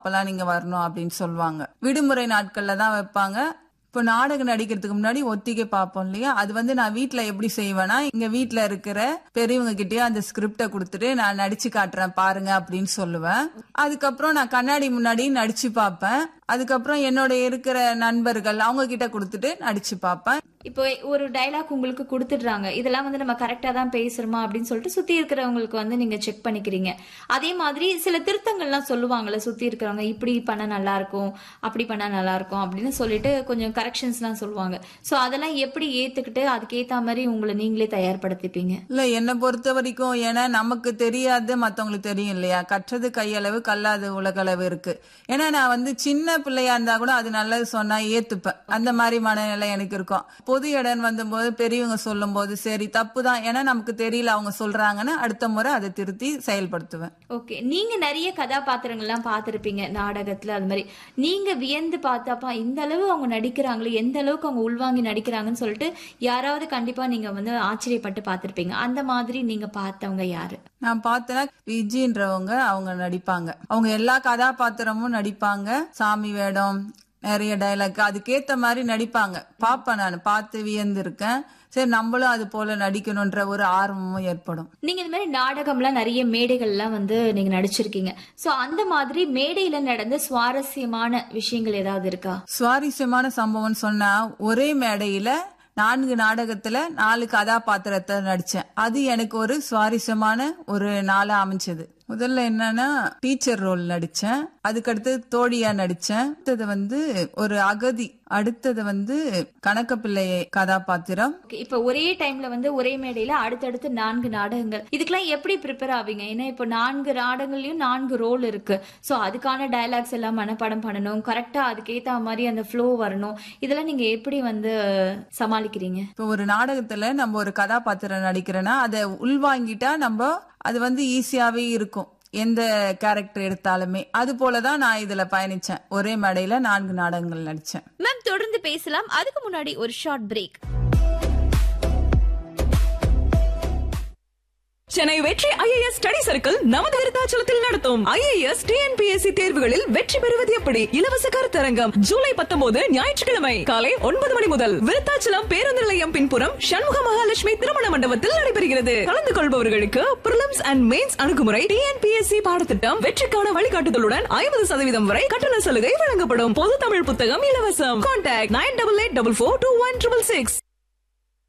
அப்பெல்லாம் நீங்க வரணும் அப்படின்னு சொல்லுவாங்க விடுமுறை நாட்கள்ல தான் வைப்பாங்க இப்போ நாடகம் நடிக்கிறதுக்கு முன்னாடி ஒத்திகை பார்ப்போம் இல்லையா அது வந்து நான் வீட்ல எப்படி செய்வேன்னா இங்க வீட்ல இருக்கிற பெரியவங்க கிட்டயே அந்த ஸ்கிரிப்ட கொடுத்துட்டு நான் நடிச்சு காட்டுறேன் பாருங்க அப்படின்னு சொல்லுவேன் அதுக்கப்புறம் நான் கண்ணாடி முன்னாடி நடிச்சு பார்ப்பேன் அதுக்கப்புறம் என்னோட இருக்கிற நண்பர்கள் அவங்க கிட்ட கொடுத்துட்டு நடிச்சு பார்ப்பேன் இப்போ ஒரு டைலாக் உங்களுக்கு கொடுத்துடுறாங்க இதெல்லாம் வந்து நம்ம கரெக்டா தான் பேசுறோமா அப்படின்னு சொல்லிட்டு சுத்தி இருக்கிறவங்களுக்கு வந்து நீங்க செக் பண்ணிக்கிறீங்க அதே மாதிரி சில திருத்தங்கள்லாம் சொல்லுவாங்கல்ல சுத்தி இருக்கிறவங்க இப்படி பண்ண நல்லா இருக்கும் அப்படி பண்ணா நல்லா இருக்கும் அப்படின்னு சொல்லிட்டு கொஞ்சம் கரெக்ஷன்ஸ்லாம் சொல்லுவாங்க சோ அதெல்லாம் எப்படி ஏத்துக்கிட்டு அதுக்கேத்த மாதிரி உங்களை நீங்களே தயார்படுத்திப்பீங்க இல்ல என்னை பொறுத்த வரைக்கும் ஏன்னா நமக்கு தெரியாது மத்தவங்களுக்கு தெரியும் இல்லையா கற்றது கையளவு கல்லாது உலகளவு இருக்கு ஏன்னா நான் வந்து சின்ன பிள்ளையா இருந்தா கூட அது நல்லது சொன்னா ஏத்துப்பேன் அந்த மாதிரி மனநிலை எனக்கு இருக்கும் பொது இடம் வந்தபோது பெரியவங்க சொல்லும் போது சரி தப்பு தான் ஏன்னா நமக்கு தெரியல அவங்க சொல்றாங்கன்னு அடுத்த முறை அதை திருத்தி செயல்படுத்துவேன் ஓகே நீங்க நிறைய கதாபாத்திரங்கள்லாம் பார்த்திருப்பீங்க நாடகத்துல அது மாதிரி நீங்க வியந்து பார்த்தாப்பா இந்த அளவு அவங்க நடிக்கிறாங்களே எந்த அளவுக்கு அவங்க உள்வாங்கி நடிக்கிறாங்கன்னு சொல்லிட்டு யாராவது கண்டிப்பா நீங்க வந்து ஆச்சரியப்பட்டு பார்த்திருப்பீங்க அந்த மாதிரி நீங்க பார்த்தவங்க யாரு நான் பார்த்தேன்னா விஜின்றவங்க அவங்க நடிப்பாங்க அவங்க எல்லா கதாபாத்திரமும் நடிப்பாங்க சாமி வேடம் நிறைய டைலாக் அதுக்கேத்த மாதிரி நடிப்பாங்க பாப்பேன் நான் பார்த்து வியந்திருக்கேன் சரி நம்மளும் அது போல நடிக்கணும்ன்ற ஒரு ஆர்வமும் ஏற்படும் நீங்க இந்த மாதிரி நாடகம்லாம் நிறைய மேடைகள்லாம் வந்து நீங்க நடிச்சிருக்கீங்க சோ அந்த மாதிரி மேடையில நடந்த சுவாரஸ்யமான விஷயங்கள் ஏதாவது இருக்கா சுவாரஸ்யமான சம்பவம் சொன்னா ஒரே மேடையில நான்கு நாடகத்துல நாலு கதாபாத்திரத்தை நடிச்சேன் அது எனக்கு ஒரு சுவாரஸ்யமான ஒரு நாளா அமைஞ்சது முதல்ல என்னன்னா டீச்சர் ரோல் நடிச்சேன் அதுக்கடுத்து தோழியா நடிச்சேன் அடுத்தது வந்து ஒரு அகதி அடுத்தது வந்து கணக்கப்பிள்ளை கதாபாத்திரம் Okay, இப்ப ஒரே டைம்ல வந்து ஒரே மேடையில அடுத்தடுத்து நான்கு நாடகங்கள் இதுக்கெல்லாம் எப்படி ப்ரிப்பேர் ஆவீங்க ஏன்னா இப்போ நான்கு நாடகங்கள்லயும் நான்கு ரோல் இருக்கு சோ அதுக்கான டயலாக்ஸ் எல்லாம் மனப்பாடம் பண்ணணும் கரெக்டா அதுக்கேத்த மாதிரி அந்த ஃப்ளோ வரணும் இதெல்லாம் நீங்க எப்படி வந்து சமாளிக்கிறீங்க இப்போ ஒரு நாடகத்துல நம்ம ஒரு கதாபாத்திரம் நடிக்கிறோன்னா அதை உள்வாங்கிட்டா நம்ம அது வந்து ஈஸியாவே இருக்கும் எந்த கேரக்டர் எடுத்தாலுமே அது போலதான் நான் இதுல பயணிச்சேன் ஒரே மேடையில நான்கு நாடகங்கள் நடிச்சேன் மேம் தொடர்ந்து பேசலாம் அதுக்கு முன்னாடி ஒரு ஷார்ட் பிரேக் சென்னை வெற்றி ஐஏஎஸ் ஸ்டடி சர்க்கிள் நமது விருத்தாச்சலத்தில் நடத்தும் ஐஏஎஸ் டிஎன்பிஎஸ்சி தேர்வுகளில் வெற்றி பெறுவது எப்படி இலவச கருத்தரங்கம் ஜூலை பத்தொன்பது ஞாயிற்றுக்கிழமை காலை ஒன்பது மணி முதல் விருத்தாச்சலம் பேருந்து நிலையம் பின்புறம் சண்முக மகாலட்சுமி திருமண மண்டபத்தில் நடைபெறுகிறது கலந்து கொள்பவர்களுக்கு பிரிலிம்ஸ் அண்ட் மெயின்ஸ் அணுகுமுறை டிஎன்பிஎஸ்சி பாடத்திட்டம் வெற்றிக்கான வழிகாட்டுதலுடன் ஐம்பது சதவீதம் வரை கட்டண சலுகை வழங்கப்படும் பொது தமிழ் புத்தகம் இலவசம் contact nine double eight double four two one triple six